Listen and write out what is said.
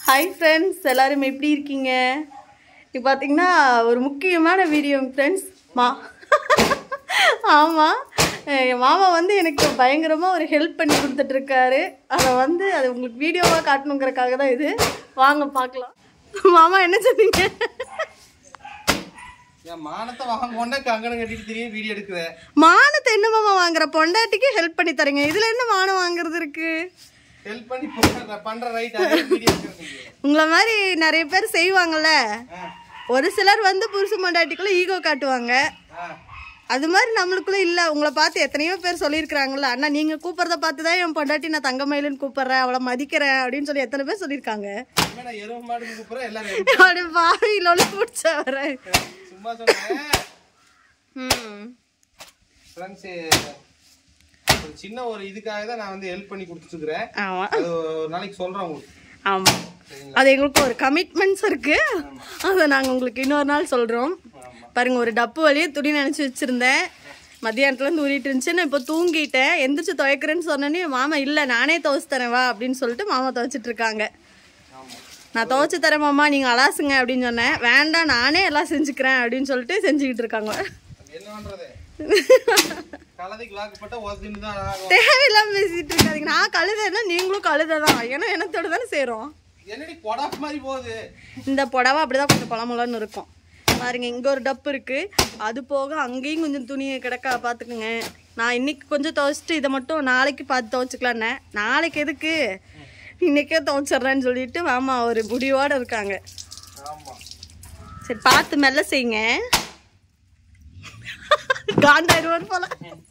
hi friends எல்லாரும் எப்படி இருக்கீங்க இப்போ பார்த்தீங்கன்னா ஒரு முக்கியமான வீடியோ ஃப்ரெண்ட்ஸ் மா ஆமாம் என் மாமா வந்து எனக்கு பயங்கரமாக ஒரு ஹெல்ப் பண்ணி கொடுத்துட்ருக்காரு அதை வந்து அது உங்களுக்கு வீடியோவாக காட்டணுங்கிறக்காக தான் இது வாங்க பார்க்கலாம் மாமா என்ன சொன்னீங்க என் மானத்தை வாங்க கங்கணம் கட்டிட்டு தெரிய வீடியோ எடுக்கிறேன் மானத்தை என்ன மாமா வாங்குற பொண்டாட்டிக்கு ஹெல்ப் பண்ணி தரீங்க இதில் என்ன மானம் வாங்குறது இருக்கு ஹெல்ப் பண்ணி பண்ற பண்ற ரைட் அதே வீடியோ எடுக்கிறேன் உங்களை மாதிரி நிறைய பேர் செய்வாங்கல்ல ஒரு சிலர் வந்து புருஷ பொண்டாட்டிக்குள்ள ஈகோ காட்டுவாங்க அது மாதிரி நம்மளுக்குள்ள இல்ல உங்களை பார்த்து எத்தனையோ பேர் சொல்லியிருக்கிறாங்கல்ல அண்ணா நீங்க கூப்பிடுறத பார்த்து தான் என் பொண்டாட்டி நான் தங்கமயிலுன்னு கூப்பிடுறேன் அவளை மதிக்கிறேன் அப்படின்னு சொல்லி எத்தனை பேர் சொல்லியிருக்காங்க நான் எருவு மாடு கூப்பிடுறேன் எல்லாரும் அப்படி பாவியிலோட பிடிச்ச வர சும்மா சொன்னேன் ம் ஃப்ரெண்ட்ஸ் ஒரு சின்ன ஒரு இதுக்காக தான் நான் வந்து ஹெல்ப் பண்ணி கொடுத்துருக்குறேன் ஆமா அது ஒரு நாளைக்கு சொல்றேன் உங்களுக்கு ஆமா அது எங்களுக்கு ஒரு கமிட்மெண்ட்ஸ் இருக்கு அதை நாங்கள் உங்களுக்கு இன்னொரு நாள் சொல்றோம் பாருங்க ஒரு டப்பு வழியே துணி நினைச்சு வச்சிருந்தேன் மத்தியானத்துல இருந்து ஊறிட்டு இருந்துச்சு நான் இப்போ தூங்கிட்டேன் எந்திரிச்சு துவைக்கிறேன்னு சொன்னோன்னே மாமா இல்லை நானே துவைச்சு தரேன் வா அப்படின்னு சொல்லிட்டு மாமா துவைச்சிட்டு இருக்காங்க நான் துவைச்சு தரேன் மாமா நீங்க அலாசுங்க அப்படின்னு சொன்னேன் வேண்டாம் நானே எல்லாம் செஞ்சுக்கிறேன் அப்படின்னு சொல்லிட்டு செஞ்சுக்கிட்டு இருக்காங்க அது என்ன பண்றது கலதைக்கு லாக்கப்பட்ட ஒதுன்னு தான் ஆகும் தேவையில்லாம பேசிட்டு இருக்காதீங்க நான் கழுதைன்னா நீங்களும் கழுதை தான் ஏன்னா எனத்தோட தானே செய்றோம் என்னடி கொடாப் மாதிரி போகுது இந்த புடவை அப்படிதான் கொஞ்சம் குளமுலன்னு இருக்கும் பாருங்க இங்க ஒரு டப்பு இருக்கு அது போக அங்கேயும் கொஞ்சம் துணி கிடக்கா பாத்துக்குங்க நான் இன்னைக்கு கொஞ்சம் துவைச்சிட்டு இதை மட்டும் நாளைக்கு பார்த்து துவைச்சிக்கலான்னே நாளைக்கு எதுக்கு இன்னைக்கே துவைச்சிட்றேன்னு சொல்லிட்டு மாமா ஒரு முடிவோட இருக்காங்க ஆமா சரி பார்த்து மெல்ல செய்யுங்க காண்டாயிடுவார் போல